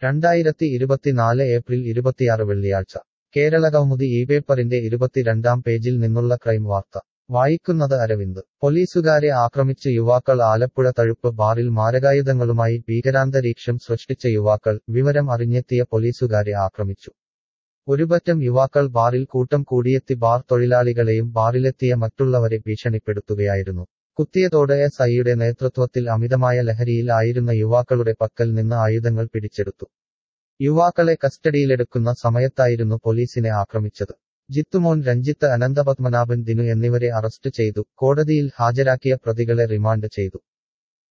രണ്ടായിരത്തി ഇരുപത്തിനാല് ഏപ്രിൽ ഇരുപത്തിയാറ് വെള്ളിയാഴ്ച കേരള കൗമുദി ഈ പേപ്പറിന്റെ ഇരുപത്തിരണ്ടാം പേജിൽ നിന്നുള്ള ക്രൈം വാർത്ത വായിക്കുന്നത് അരവിന്ദ് പോലീസുകാരെ ആക്രമിച്ച് യുവാക്കൾ ആലപ്പുഴ തഴുപ്പ് ബാറിൽ മാരകായുധങ്ങളുമായി ഭീകരാന്തരീക്ഷം സൃഷ്ടിച്ച യുവാക്കൾ വിവരം അറിഞ്ഞെത്തിയ പോലീസുകാരെ ആക്രമിച്ചു ഒരുപറ്റം യുവാക്കൾ ബാറിൽ കൂട്ടം കൂടിയെത്തി ബാർ തൊഴിലാളികളെയും ബാറിലെത്തിയ മറ്റുള്ളവരെ ഭീഷണിപ്പെടുത്തുകയായിരുന്നു കുത്തിയതോടെ എസ് ഐയുടെ നേതൃത്വത്തിൽ അമിതമായ ലഹരിയിൽ ആയിരുന്ന യുവാക്കളുടെ പക്കൽ നിന്ന് ആയുധങ്ങൾ പിടിച്ചെടുത്തു യുവാക്കളെ കസ്റ്റഡിയിലെടുക്കുന്ന സമയത്തായിരുന്നു പോലീസിനെ ആക്രമിച്ചത് ജിത്തുമോൻ രഞ്ജിത്ത് അനന്തപത്മനാഭൻ ദിനു എന്നിവരെ അറസ്റ്റ് ചെയ്തു കോടതിയിൽ ഹാജരാക്കിയ പ്രതികളെ റിമാൻഡ് ചെയ്തു